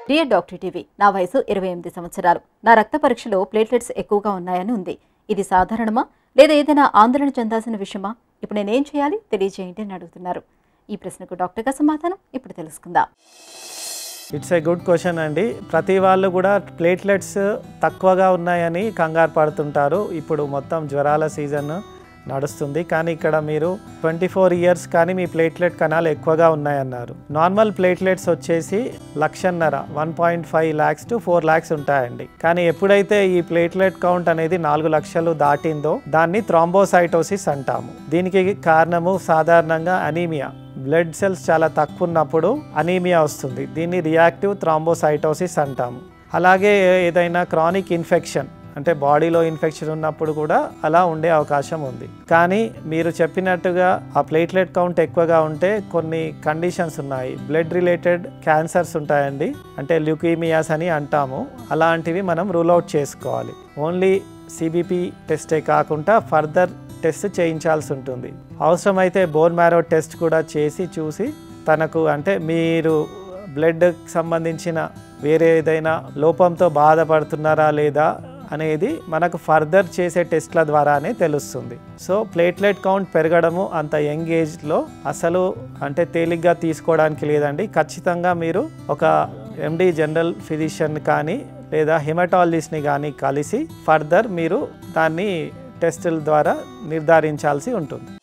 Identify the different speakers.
Speaker 1: dear doctor TV నా వయసు ఇరవై ఎనిమిది సంవత్సరాలు నా రక్త పరీక్షలో ప్లేట్లెట్స్ ఎక్కువగా ఉన్నాయని ఉంది ఇది సాధారణమా లేదా ఏదైనా ఆందోళన చెందాల్సిన విషయమా ఇప్పుడు నేనేం చేయాలి తెలియజేయండి అని అడుగుతున్నారు ఈ ప్రశ్నకు డాక్టర్గా సమాధానం ఇప్పుడు తెలుసుకుందాం
Speaker 2: ఇట్స్ ఏ గుడ్ క్వశ్చన్ అండి ప్రతి వాళ్ళు కూడా ప్లేట్లెట్స్ తక్కువగా ఉన్నాయని కంగారు పడుతుంటారు ఇప్పుడు మొత్తం జ్వరాల సీజన్ నడుస్తుంది కానీ ఇక్కడ మీరు ట్వంటీ ఫోర్ ఇయర్స్ కానీ మీ ప్లేట్లెట్ కణాలు ఎక్కువగా ఉన్నాయన్నారు నార్మల్ ప్లేట్లెట్స్ వచ్చేసి లక్షన్నర one point five lakhs to four lakhs ఉంటాయండి కానీ ఎప్పుడైతే ఈ ప్లేట్లెట్ కౌంట్ అనేది నాలుగు లక్షలు దాటిందో దాన్ని థ్రాంబోసైటోసిస్ అంటాము దీనికి కారణము సాధారణంగా అనీమియా బ్లడ్ సెల్స్ చాలా తక్కువ ఉన్నప్పుడు అనీమియా వస్తుంది దీన్ని రియాక్టివ్ థ్రాంబోసైటోసిస్ అంటాము అలాగే ఏదైనా క్రానిక్ ఇన్ఫెక్షన్ అంటే బాడీలో ఇన్ఫెక్షన్ ఉన్నప్పుడు కూడా అలా ఉండే అవకాశం ఉంది కానీ మీరు చెప్పినట్టుగా ఆ ప్లేట్లెట్ కౌంట్ ఎక్కువగా ఉంటే కొన్ని కండిషన్స్ ఉన్నాయి బ్లడ్ రిలేటెడ్ క్యాన్సర్స్ ఉంటాయండి అంటే ల్యూకీమియాస్ అని అంటాము అలాంటివి మనం రూల్ అవుట్ చేసుకోవాలి ఓన్లీ సిబిపి టెస్టే కాకుండా ఫర్దర్ టెస్ట్ చేయించాల్సి ఉంటుంది అవసరమైతే బోన్ మ్యారో టెస్ట్ కూడా చేసి చూసి తనకు అంటే మీరు బ్లడ్ సంబంధించిన వేరే ఏదైనా లోపంతో బాధపడుతున్నారా లేదా అనేది మనకు ఫర్దర్ చేసే టెస్ట్ల ద్వారానే తెలుస్తుంది సో ప్లేట్లెట్ కౌంట్ పెరగడము అంత యంగ్ ఏజ్లో అసలు అంటే తేలిగ్గా తీసుకోవడానికి లేదండి ఖచ్చితంగా మీరు ఒక ఎండి జనరల్ ఫిజిషియన్ కానీ లేదా హిమటాలజిస్ట్ని కానీ కలిసి ఫర్దర్ మీరు దాన్ని టెస్టుల ద్వారా నిర్ధారించాల్సి ఉంటుంది